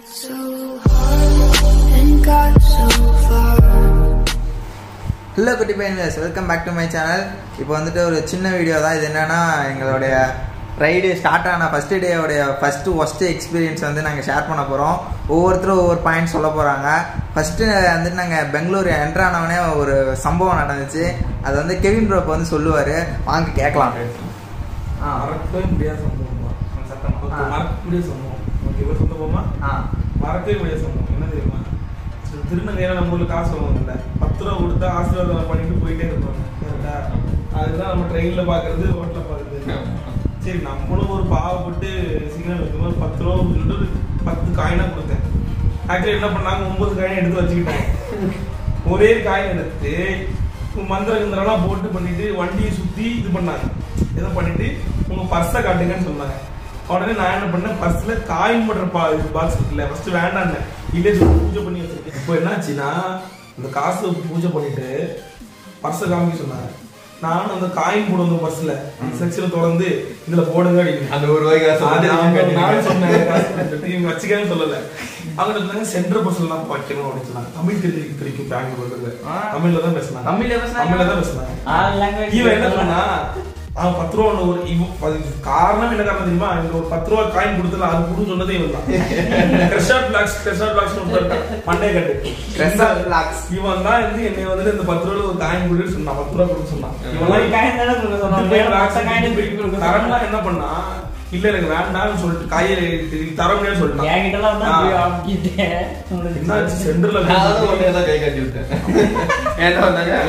so hard and got so far. Hello குட்டி பையன்ஸ் welcome back to my channel இப்போ வந்துட்டு ஒரு சின்ன வீடியோ தான் இது என்னன்னா எங்களுடைய ரைடு ஸ்டார்ட் ஆன ஃபர்ஸ்ட் டேயோடைய ஃபஸ்ட்டு ஒஸ்ட்டு எக்ஸ்பீரியன்ஸ் வந்து நாங்கள் ஷேர் பண்ண போகிறோம் ஒவ்வொருத்தரும் ஒவ்வொரு பாயிண்ட் சொல்ல போகிறாங்க ஃபஸ்ட்டு வந்துட்டு நாங்கள் பெங்களூர் என்ட்ரு ஆனவனே ஒரு சம்பவம் நடந்துச்சு அது வந்து கெவின் ப்ரோப் வந்து சொல்லுவார் வாங்க கேட்கலாம் ஆ மறக்கவே முடியாத சம்பவம் தான் சத்தம் ஆ. மறக்க முடியாத சம்பவம் ஓகே இவர் சம்பவமா ஆ மறக்கவே முடியாத சம்பவம் என்ன தெரியுமா சரி, திருநங்கையில நம்ம ஊர்ல காசு வாங்குவோம்ல பத்து ரூபா கொடுத்தா ஆசீர்வாதம் பண்ணிட்டு போயிட்டே இருப்பாங்க கரெக்டா அதுதான் நம்ம ட்ரெயின்ல பாக்குறது ரோட்ல பாக்குறது சரி நம்மளும் ஒரு பாவப்பட்டு சிக்னல் இருக்கும்போது பத்து ரூபா சொல்லிட்டு ஒரு பத்து காயினா கொடுத்தேன் ஆக்சுவலி என்ன பண்ணாங்க ஒன்பது காயினை எடுத்து வச்சுக்கிட்டாங்க ஒரே காயின் எடுத்து மந்திர கிந்திரம்லாம் போட்டு பண்ணிட்டு வண்டியை சுத்தி இது பண்ணாங்க இதை பண்ணிட்டு உங்க பர்ஸை காட்டுங்கன்னு சொன்னாங்க உடனே நான் என்ன பண்ணேன் பர்ஸ்ல காயின் பண்ற பா பாக்ஸ் இருக்குல்ல ஃபர்ஸ்ட் வேண்டாம் இல்லே சொல்லி பூஜை பண்ணி வச்சிருக்கேன் இப்போ என்னாச்சுன்னா இந்த காசு பூஜை பண்ணிட்டு பர்ஸை காமிக்க சொன்னாங்க நானும் அந்த காயின் போடுவோம் அந்த பர்ஸ்ல செக்ஷனை திறந்து இதுல போடுங்க அப்படின்னு அந்த ஒரு ரூபாய் காசு அது வந்து அவங்க நீங்க நானே கட்டிட்டீங்க. சொன்னேன் இவங்க வச்சுக்கன்னு சொல்லல அவங்க சொன்னாங்க சென்ட்ரல் பஸ்ல தான் வைக்கணும் அப்படின்னு சொன்னாங்க தமிழ் தெரிஞ்சு தெரிக்கும் பேங்க் போடுறது ஆ. தமிழ்ல தான் பேசினாங்க தமிழ்ல பேசுனாங்க? தமிழ்ல தான் பேசினாங்க ஆல் லாங்குவேஜ் இவன் என்ன பண்ணா அவன் பத்து ரூபா ஒண்ணு ஒரு இவன் அது காரணம் என்ன காரணம் தெரியுமா இந்த ஒரு பத்து ரூபா காயின் கொடுத்துல அது குடு சொன்னதே இவன் தான் Crescent Blacks Crescent Blacks Monday கட்டு Crescent Blacks. இவன் தான் வந்து என்னை வந்து இந்த பத்து ரூபாய் ஒரு காயின் கொடுன்னு சொன்னான் பத்து ரூபா கொடுக்க சொன்னான் ஒரு இவன் காயின் தானே கொடுக்க சொன்னாங்க வேற மொத்த காயின் திருப்பி கொடுக்க தரம்னா சொன்னாங்க என்ன பண்ணா இல்ல எனக்கு வேண்டாம்னு சொல்லிட்டு கையில தர முடியாதுன்னு சொல்லிட்டான் என்கிட்டலாம் தான் ஆ. போய் ஆக்கிட்டேன் என்னாச்சு சென்டர்ல நான் தான் உடனே தான் கை காட்டி விட்டேன் ஏன்டா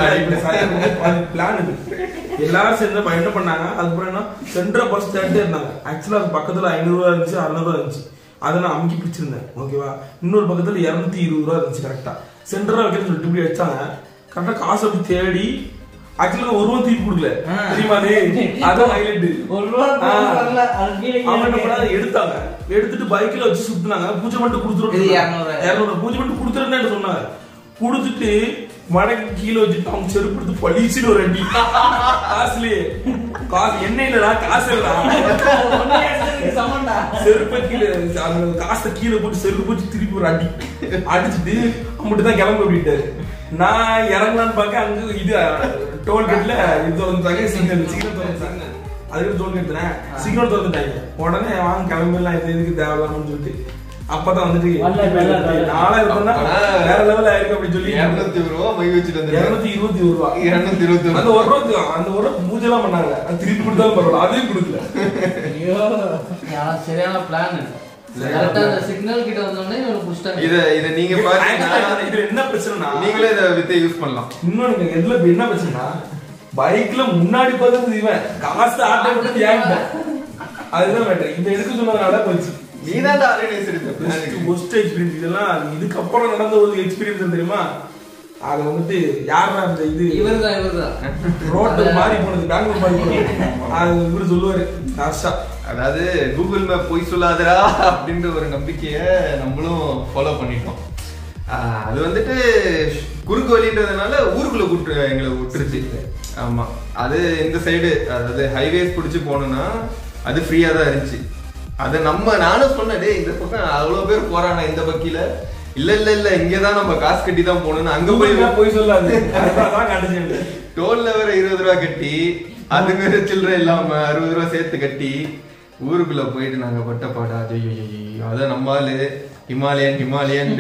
வந்தாங்க பிளான் இது எல்லாரும் சேர்ந்து அப்ப என்ன பண்ணாங்க அதுக்கப்புறம் என்ன சென்ட்ரல் பஸ் தேடிட்டே இருந்தாங்க ஆக்சுவலா அது பக்கத்துல ஐநூறு ரூபா இருந்துச்சு அறுநூறு ரூபா இருந்துச்சு அதை நான் அமுக்கி பிடிச்சிருந்தேன் ஓகேவா இன்னொரு பக்கத்துல இருநூத்தி இருபது ரூபா இருந்துச்சு கரெக்டா சென்டரா வைக்கிறேன்னு சொல்லிட்டு இப்படி வச்சாங்க கரெக்டா காசு அப்படி தேடி ஆக்சுவலா ஒரு ரூபா திருப்பி கொடுக்கல ஆ. தெரியுமா அது அதான் ஹைலைட் ஒரு ரூபா கூட வரல அது கீழே அவங்க என்ன கீழே பண்ணாங்க எடுத்தாங்க எடுத்துட்டு பைக்ல வச்சு சுத்துனாங்க பூஜை மட்டும் கொடுத்துரும் இது 200. இரநூறு பூஜை மட்டும் கொடுத்துருன்னு சொன்னாங்க கொடுத்துட்டு மடக்கு கீழே வச்சுட்டு அவங்க செருப்பு எடுத்து பளிச்சுட்டு ஒரு அடி காசுலயே காசு என்ன இல்லடா காசு இல்லடா ஒண்ணே எடுத்ததுக்கு சமம்டா. செருப்பை கீழே அந்த காசை கீழே போட்டு செருப்பு வச்சு திருப்பி ஒரு அடி அடிச்சுட்டு மட்டும் தான் கிளம்ப அப்படின்ட்டாரு நான் இறங்கலான்னு பார்க்க அங்க இது டோல்கேட்ல இது வந்துட்டாங்க சிக்னல் சிக்னல் திறந்துட்டாங்க அதுக்கு டோல்கேட் தானே சிக்னல் திறந்துட்டாங்க உடனே வாங்க கிளம்பிடலாம் இது எதுக்கு தேவையில்லாமன்னு சொல்லிட்டு அப்பதான் வந்துட்டு வரல, வரல, வரல. நாளா இருக்கோம்னா அப்பனா- வேற லெவல் ஆயிருக்கு அப்படின்னு சொல்லி இருநூத்தி ஒரு ரூபா மை வச்சுட்டு வந்து இருநூத்தி இருபத்தி ஒரு ரூபா இருநூத்தி இருபத்தி அந்த ஒரு ரூபா அந்த ஒரு ரூபா பூஜை எல்லாம் பண்ணாங்க அது திருப்பி கொடுத்தாலும் பரவாயில்ல அதையும் கொடுக்கல ஐயோ யா, சரியான பிளான் கரெக்டா அந்த சிக்னல் கிட்ட வந்தோடனே இவனை புடிச்சிட்டாங்க இத இத நீங்க பாத்தீங்கன்னா இதுல என்ன பிரச்சனைனா நீங்களே இத வித்தை யூஸ் பண்ணலாம் இன்னொன்னு எதுல இப்ப என்ன பிரச்சனைனா பைக்ல முன்னாடி பார்த்தது இவன் காசு ஆட்டோ போட்டு ஏன்டா அதுதான் மேட்டர் இந்த எடுக்க சொன்னதுனால போச்சு நீதான் ஆர்கனைசர் இந்த பிளானுக்கு ஒஸ்ட் எக்ஸ்பீரியன்ஸ் இதெல்லாம் இதுக்கப்புறம் நடந்த ஒரு எக்ஸ்பீரியன்ஸ் தெரியுமா அது வந்துட்டு யாரா அந்த இது இவர்தான் இவர்தான் ரோட்டு மாறி போனது பெங்களூர் மாறி போனது அது இவரு சொல்லுவாரு ஹர்ஷா அதாவது கூகுள் மேப் பொய் சொல்லாதடா அப்படின்ற ஒரு நம்பிக்கைய நம்மளும் ஃபாலோ பண்ணிட்டோம் ஆஹ் அது வந்துட்டு குறுக்கு வழின்றதுனால ஊருக்குள்ள கூட்டு எங்களை விட்டுருச்சு ஆமா அது இந்த சைடு அதாவது ஹைவேஸ் பிடிச்சி போகணும்னா அது ஃப்ரீயா தான் இருந்துச்சு அது நம்ம நானும் சொன்னேன் டேய் இந்த பக்கம் அவ்வளவு பேர் போறானா இந்த பக்கில இல்ல இல்ல இல்ல இங்கதான் நம்ம காசு கட்டி தான் போகணும்னு அங்க போய் போய் போய் சொல்லாது அதான் காட்டுச்சு டோல்ல வேற இருபது ரூபா கட்டி அது வேற சில்லறை இல்லாம அறுபது ரூபா சேர்த்து கட்டி ஊருக்குள்ள போயிட்டு நாங்க பட்ட பாடா ஐயோ ஐயோ அதான் நம்ம ஆளு ஹிமாலயன் ஹிமாலயன்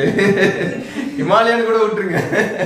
ஹிமாலயன் கூட விட்டுருங்க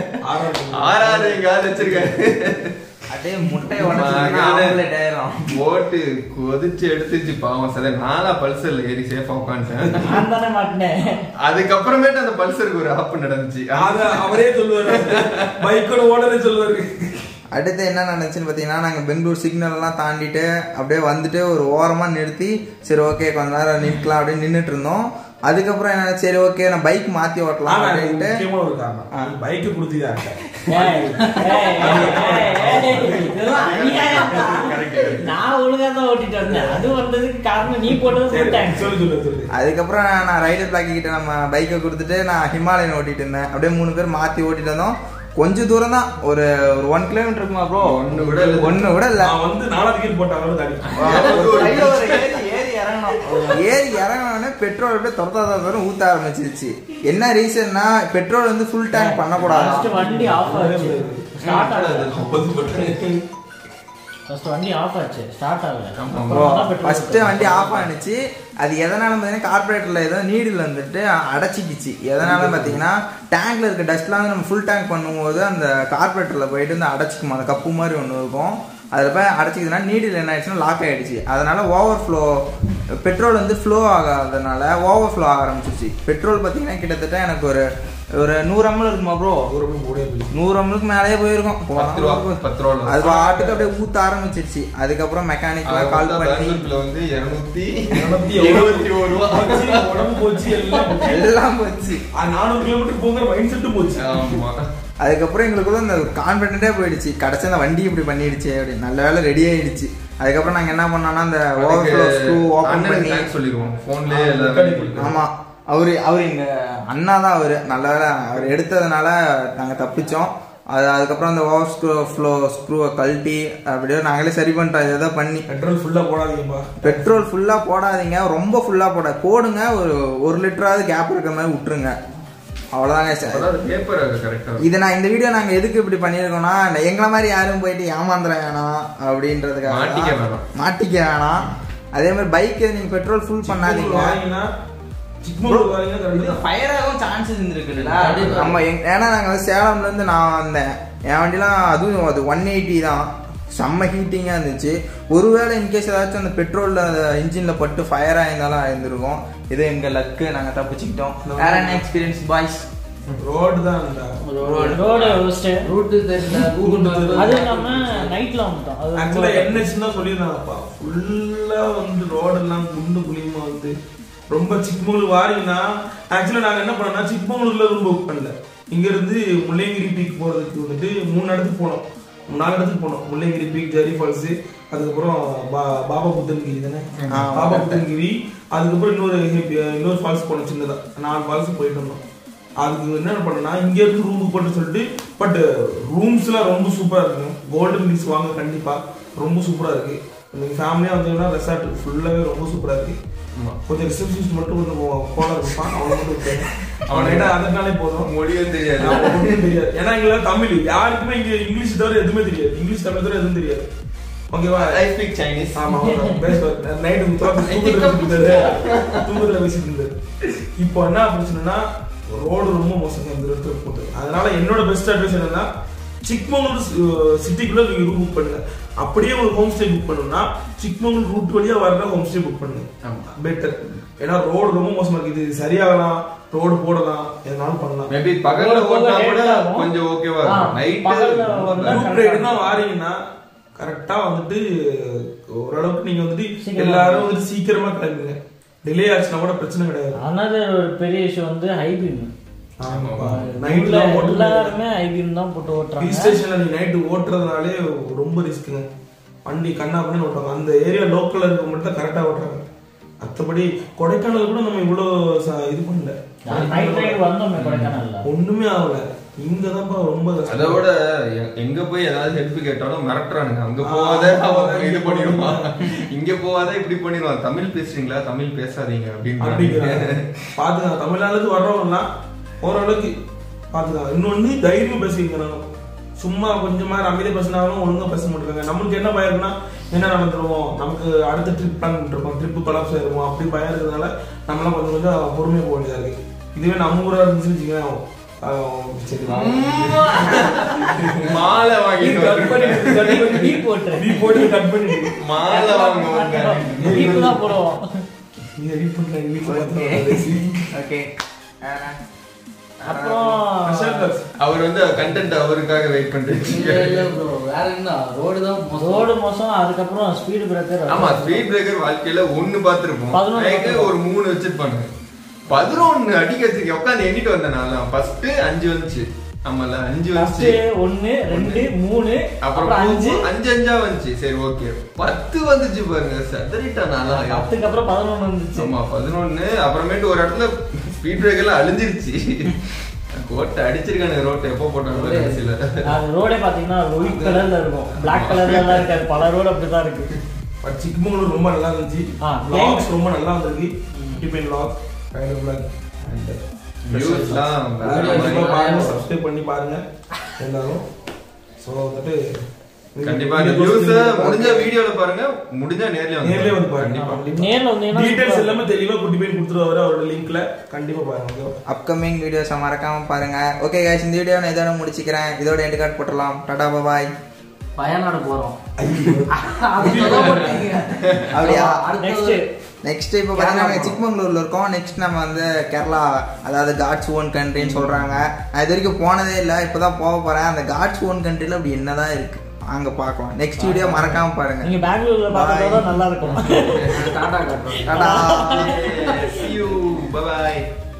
ஆறாறு எங்க ஆள் வச்சிருக்காரு அப்படியே முட்டை உடச்சுன்னா ஆம்லெட் ஆயிரும் போட்டு கொதிச்சு எடுத்துச்சு பாவம் சரி நானா பல்சர்ல ஏறி சேஃபா உட்காந்துட்டேன் நான் தானே மாட்டினேன் அதுக்கப்புறமேட்டு அந்த பல்சருக்கு ஒரு ஆப் நடந்துச்சு அத அவரே சொல்லுவாரு பைக்கோட ஓனரே சொல்லுவாரு அடுத்து என்ன நடந்துச்சுன்னு பார்த்தீங்கன்னா நாங்கள் பெங்களூர் சிக்னல் எல்லாம் தாண்டிட்டு அப்படியே வந்துட்டு ஒரு ஓரமாக நிறுத்தி சரி ஓகே கொஞ்ச நேரம் நிற்கலாம் அப்படின்னு நின்றுட்டு இருந்தோம் அதுக்கப்புறம் என்ன சரி ஓகே நான் பைக் மாற்றி ஓட்டலாம் ஆனா அப்படின்ட்டு முக்கியமான ஒரு காரணம் பைக் கொடுத்துதான் ஏய், ஏய், ஏய், ஏய், இதெல்லாம் அநியாயம்டா. நான் ஒழுங்கா தான் ஓட்டிட்டு வந்தேன் அது வந்ததுக்கு காரணம் நீ போட்டது போட்டாங்க சொல்லு சொல்லு சொல்லு அதுக்கப்புறம் நான் ரைடர் பிளாக் கிட்ட நம்ம பைக்கை கொடுத்துட்டு நான் ஹிமாலயன் ஓட்டிட்டு இருந்தேன் அப்படியே மூணு பேர் மாற்றி ஓட்டிட்டு வந்தோம் கொஞ்ச தூரம் தான் ஒரு ஒரு ஒன் கிலோமீட்டர் இருக்குமா ப்ரோ ஒண்ணு கூட இல்ல. ஒன்று கூட இல்லை நான் வந்து நாலாவது கீர் போட்ட அளவு தாடி கையில ஒரு ஏறி ஏறி இறங்கணும் இறங்கணும் ஏறி இறங்கினோடனே பெட்ரோல் அப்படியே துரத்தா துரத்தா ஊத்த ஆரம்பிச்சிருச்சு என்ன ரீசன்னா பெட்ரோல் வந்து ஃபுல் டேங்க் First பண்ணக்கூடாது வண்டி ஆஃப் ஆச்சு ஸ்டார்ட் ஆகல ஆமா. ஃபர்ஸ்ட் வண்டி ஆஃப் ஆச்சு ஸ்டார்ட் ஆகல ஆமா. அப்புறம் தான் petrol ஃபர்ஸ்ட் வண்டி ஆஃப் ஆனிச்சு அது எதனால பார்த்தீங்கன்னா கார்பரேட்டர்ல ஏதோ நீடில் வந்துட்டு அடைச்சிக்கிச்சு எதனால பார்த்தீங்கன்னா டேங்க்ல இருக்க டஸ்ட்லாம் வந்து நம்ம ஃபுல் டேங்க் பண்ணும்போது அந்த கார்பரேட்டர்ல போயிட்டு வந்து அடைச்சிக்குமா அந்த கப்பு மாதிரி ஒன்று இருக்கும் அதில் போய் அடைச்சிக்கிதுன்னா நீடில் என்ன ஆயிடுச்சுன்னா லாக் ஆயிடுச்சு அதனால ஓவர் ஃப்ளோ பெட்ரோல் வந்து ஃப்ளோ ஆகாதனால ஓவர் ஃப்ளோ ஆக ஆரம்பிச்சிருச்சு பெட்ரோல் பார்த்தீங்கன்னா கிட்டத்தட்ட எனக்கு ஒரு ஒரு நூறு எம்எல் இருக்குமா ப்ரோ ஒரு மணி ஓடியே போயிடுச்சு. நூறு எம்எல்க்கு மேலேயே போயிருக்கும் பத்து ரூபா, பத்து ரூபால. அது பாட்டுக்கு அப்படியே ஊத்த ஆரம்பிச்சிருச்சு அதுக்கப்புறம் மெக்கானிக்லாம் கால் கால் பண்ணி பெங்களூர்ல வந்து இருநூத்தி இருநூத்தி எழுபத்தி ஒரு ரூபா போச்சு, உடம்பு போச்சு எல்லாம் போச்சு. எல்லாம் போச்சு அது நானூறு கிலோமீட்டர் போங்கிற மைண்ட் செட்டு போச்சு ஆமா அதுக்கப்புறம் எங்களுக்குள்ள அந்த கான்ஃபிடென்ட்டே போயிடுச்சு கடைசி அந்த வண்டி இப்படி பண்ணிடுச்சு அப்படி நல்ல வேலை ரெடி ஆயிடுச்சு அதுக்கப்புறம் நாங்க என்ன பண்ணோம்னா அந்த ஓவர்ஃப்ளோ ஸ்க்ரூ ஓபன் அண்ணனுக்கு பண்ணி தேங்க்ஸ் சொல்லிடுவோம் போன்லயே ஆமா, எல்லாமே mechanic. ஆமா அவரு அவர் எங்க அண்ணா தான் அவரு நல்ல வேலை அவர் எடுத்ததுனால நாங்க தப்பிச்சோம் அது அதுக்கப்புறம் அந்த ஓவர் ஸ்க்ரூ ஃப்ளோ ஸ்க்ரூவை கழட்டி அப்படியே நாங்களே சரி பண்ணிட்டோம் இதை தான் பண்ணி பெட்ரோல் ஃபுல்லா போடாதீங்கப்பா பெட்ரோல் ஃபுல்லா போடாதீங்க ரொம்ப ஃபுல்லா போட போடுங்க ஒரு ஒரு லிட்டராவது கேப் இருக்க மாதிரி விட்டுருங்க அவ்வளோதாங்க சார் அதாவது பேப்பர் கரெக்டா இது நான் இந்த வீடியோ நாங்க எதுக்கு இப்படி பண்ணியிருக்கோம்னா இந்த எங்களை மாதிரி யாரும் போயிட்டு ஏமாந்துட வேணாம் அப்படின்றதுக்காக தான். மாட்டிக்க வேணாம். மாட்டிக்க வேணாம் அதே மாதிரி பைக்கு நீங்க பெட்ரோல் ஃபுல் பண்ணாதீங்க வாங்கினா சிக்மங்களூர் வாங்கினா கரெக்ட் தான் ஃபயர் ஆகும் சான்சஸ் இருந்திருக்குல்ல கண்டிப்பா. நம்ம எங்க- ஏன்னா நாங்க வந்து சேலம்ல இருந்து நான் வந்தேன் என் வண்டிலாம் அதுவும் அது ஒன் எயிட்டி தான் செம்ம ஹீட்டிங்காக இருந்துச்சு ஒருவேளை இன்கேஸ் ஏதாச்சும் அந்த பெட்ரோல்ல இன்ஜின்ல பட்டு ஃபயர் ஆயிருந்தாலும் ஆயிருந்திருக்கும் இது எங்க லக்கு நாங்க தப்பிச்சுக்கிட்டோம் வேற என்ன எக்ஸ்பீரியன்ஸ் பாய்ஸ் ரோடு தான் இருந்தா ரோடு ஃபர்ஸ்ட் ரூட்டு தெரியல கூகுள் மேப் அது இல்லாம நைட்ல வந்துட்டோம் அது ஆக்சுவலா ரொம்ப- என்ஹெச் தான் சொல்லியிருந்தாங்கப்பா ஃபுல்லா வந்து ரோடெல்லாம் குண்டு குழியுமா வந்து ரொம்ப சிக்மங்களூர் வாரிங்கன்னா ஆக்சுவலா நாங்க என்ன பண்ணோம்னா சிக்மங்களூர்ல ரூம் புக் பண்ணல இங்க இருந்து முல்லையங்கிரி பீக் போறதுக்கு வந்துட்டு மூணு இடத்துக்கு போனோம் நாலு இடத்துக்கு போனோம் முல்லையங்கிரி பீக் ஜெரி ஃபால்ஸ் அதுக்கப்புறம் பா- பாபா புத்தன்கிரி தானே ஆ, பாபா புத்தன்கிரி அதுக்கப்புறம் இன்னொரு இன்னொரு ஃபால்ஸ் போனோம் சின்னதா நாலு ஃபால்ஸ் போயிட்டு வந்தோம் அதுக்கு என்ன பண்ணனா இங்க இருந்து ரூம் புக் பண்ண சொல்லிட்டு பட் ரூம்ஸ் எல்லாம் ரொம்ப சூப்பரா இருக்குங்க கோல்டன் பீச் வாங்க கண்டிப்பா ரொம்ப சூப்பரா இருக்கு நீங்க ஃபேமிலியா வந்தீங்கன்னா ரெசார்ட் ஃபுல்லாவே ரொம்ப சூப்பரா இருக்கு ஆமா. கொஞ்சம் ரிசப்ஷனிஸ்ட் மட்டும் கொஞ்சம் கோலா இருப்பான் அவனை மட்டும் விட்டுருங்க. அவன் லைட்டா அதனாலே போதும் மொழியும் தெரியாது நான் ஒண்ணும் தெரியாது ஏன்னா எங்களுக்கு தமிழ் யாருக்குமே இங்க இங்கிலீஷ் தவிர எதுவுமே தெரியாது இங்கிலீஷ் தமிழ் தவிர எதுவும் தெரியாது ஓகேவா ஐ ஸ்பீக் சைனீஸ் ஆமா பேசுவார் நைட்டு தூங்குறதுல இருந்தாரு தூங்குறதுல பேசிட்டு இருந்தாரு இப்போ என்ன பிரச்சனைனா ரோடு ரொம்ப மோசம் இந்த இடத்துல போட்டு அதனால என்னோட பெஸ்ட் அட்வைஸ் என்னன்னா சிக்மங்களூர் சிட்டிக்குள்ள நீங்க ரூம் புக் பண்ணுங்க அப்படியே ஒரு ஹோம் ஸ்டே புக் பண்ணணும்னா சிக்மங்களூர் ரூட் வழியா வர்ற ஹோம் ஸ்டே புக் பண்ணுங்க ஆமா. பெட்டர் ஏன்னா ரோடு ரொம்ப மோசமா இருக்குது இது சரியாகலாம் ரோடு போடலாம் எதனாலும் பண்ணலாம் மேபி பகல்ல போக ஓட்டினா கூட late ஆகும். கொஞ்சம் ஓகேவா ஆ, இருக்கும் பகல்ல நைட்டு வந்தா குரூப் ரைடு தான் வாரீங்கன்னா கரெக்டா வந்துட்டு ஓரளவுக்கு நீங்க வந்துட்டு சீக்கிரமா எல்லாரும் வந்துட்டு சீக்கிரமா கிளம்புங்க டிலே ஆச்சுன்னா கூட பிரச்சனை கிடையாது another ஒரு பெரிய இஷ்யூ வந்து ஹைபீம் ஆமாப்பா. நைட்ல நைட்ல ஓட்டுறது எல்லாருமே ஹைபீம் தான் போட்டு ஹில் ஓட்டுறாங்க ஸ்டேஷன்ல நீ நைட்டு ஓட்டுறதுனாலே ரொம்ப ரிஸ்க்குங்க வண்டி கண்ணா பண்ணி ஓட்டுறாங்க அந்த ஏரியா லோக்கல்ல இருக்க மட்டும் தான் கரெக்டா ஓட்டுறாங்க மத்தபடி கொடைக்கானல் கூட நம்ம இவ்வளவு ச- இது பண்ணல நைட் ரைடு வந்தோமே கொடைக்கானல்ல ஒண்ணுமே ஆகல இங்க தான்ப்பா ரொம்ப கஷ்டம். அதோட எ- எங்க போய் ஏதாவது ஹெல்ப் கேட்டாலும் மிரட்டுறானுங்க அங்க போவாத அவன் இது பண்ணிடுவான் இங்க போவாத இப்படி பண்ணிடுவான் தமிழ் பேசுறீங்களா தமிழ் பேசாதீங்க அப்படிங்கிறாங்க அப்படின்னு பாத்துக்கலாம் தமிழ்நாட்டுக்கு வர்றவங்கலாம் ஓரளவுக்கு பாத்துக்கலாம் இன்னொன்னு தைரியமா பேசிக்கிறாங்க சும்மா கொஞ்சமா அமைதியா பேசினாலும் ஒழுங்கா பேச மாட்டாங்க நம்மளுக்கு என்ன பயம் இருக்குன்னா என்ன நடந்துருமோ நமக்கு அடுத்த ட்ரிப் பிளான் பண்ணிருப்போம் ட்ரிப் கொலாப்ஸ் ஆயிருமோ அப்படி பயம் இருக்கிறதுனால நம்மளாம் கொஞ்சம் கொஞ்சம் பொறுமையா போக வேண்டியதா இருக்கு இதுவே நம்ம ஊரா இருந்துச்சுன்னு வச்சுக்கோங்களேன் ஆஹ் சரி வா. மாலை நீ cut பண்ணி, வாங்கிட்டு cut பண்ணி, நீ போட்டுரு. நீ போட்டு cut பண்ணி. மாலை வாங்குவாங்க Beep தான் போடுவோம் நீ edit பண்ணல, எங்க வீட்டுல ஓகே பார்த்து ஓகே அப்புறம் Special class. அவர் வந்து கண்டென்ட் அவருக்காக வெயிட் இல்ல பண்ணிட்டு இல்ல ப்ரோ வேற என்ன ரோடு தான் மோசம் ரோடு மோசம் அதுக்கப்புறம் ஸ்பீடு பிரேக்கர் ஆமா ஸ்பீட் பிரேக்கர் வாழ்க்கையில ஒண்ணு பாத்துருப்போம் பதினொன்னு நைட்டு பார்த்திருப்போம். ஒரு மூணு வச்சிருப்பாங்க பதினொன்னு அடிக்க வச்சிருக்கேன் உட்காந்து எண்ணிட்டு வந்தேன் நான் ஃபர்ஸ்ட் அஞ்சு வந்துச்சு ஆமால அஞ்சு ஃபர்ஸ்ட் வந்துச்சு ஒன்னு ரெண்டு மூணு அப்புறம் அப்புறம் அஞ்சு அஞ்சு அஞ்சு அஞ்சா வந்துச்சு சரி ஓகே பத்து வந்துச்சு பாருங்க சதறிட்டான் நல்லா பத்துக்கு அப்புறம் பதினொன்னு வந்துச்சு ஆமா பதினொன்னு அப்புறமேட்டு ஒரு இடத்துல ஸ்பீட் பிரேக்கர்லாம் அழிஞ்சிருச்சு கோட்டை அடிச்சிருக்கானுங்க ரோட்டை எப்போ போட்டாங்க கடைசியில அது ரோடே பாத்தீங்கன்னா ஒயிட் கலர்ல இருக்கும் பிளாக் கலர்ல எல்லாம் இருக்காது பல ரோடு அப்படிதான் இருக்கு பட் சிக்மங்களூர் ரொம்ப நல்லா இருந்துச்சு ஆ, vlogs ரொம்ப நல்லா வந்திருக்கு different vlog kind vlog and வியூஸ்லாம் வேற கண்டிப்பா மாதிரி. பாருங்க சப்ஸ்கிரைப் பண்ணி பாருங்க எல்லாரும் ஸோ வந்துட்டு கண்டிப்பா இந்த வியூஸ் முடிஞ்ச வீடியோல பாருங்க முடிஞ்சா நேர்ல வந்து நேர்லயே வந்து பாருங்க கண்டிப்பா கண்டிப்பா நேர்ல வந்தீங்கன்னா டீடைல்ஸ் super. எல்லாமே தெளிவா குட்டி பையன் கொடுத்துருவாரு அவரோட லிங்க்ல கண்டிப்பா பாருங்க அப்கமிங் வீடியோஸை மறக்காம பாருங்க ஓகே guys இந்த வீடியோ நான் இதோட முடிச்சுக்கிறேன் இதோட எண்டு கார்டு போட்டுடலாம் டாடா பாய் பயனாடு போறோம் அது சொல்ல மாட்டீங்க. அப்படியா? அடுத்தது நெக்ஸ்ட் இப்போ பார்த்தீங்கன்னா நாங்கள் சிக்மங்களூர்ல இருக்கோம் நெக்ஸ்ட் நம்ம வந்து கேரளா அதாவது காட்ஸ் ஓன் கண்ட்ரின்னு சொல்றாங்க நான் இது வரைக்கும் போனதே இல்லை இப்போதான் போக போறேன் அந்த காட்ஸ் ஓன் கண்ட்ரில அப்படி என்னதான் இருக்கு அங்க பார்க்கலாம் நெக்ஸ்ட் வீடியோ மறக்காம பாருங்க நீங்க பெங்களூர்ல பார்த்ததோட Bye. நல்லா இருக்கும் டாடா காட்டுறோம் Tata See you. Bye bye.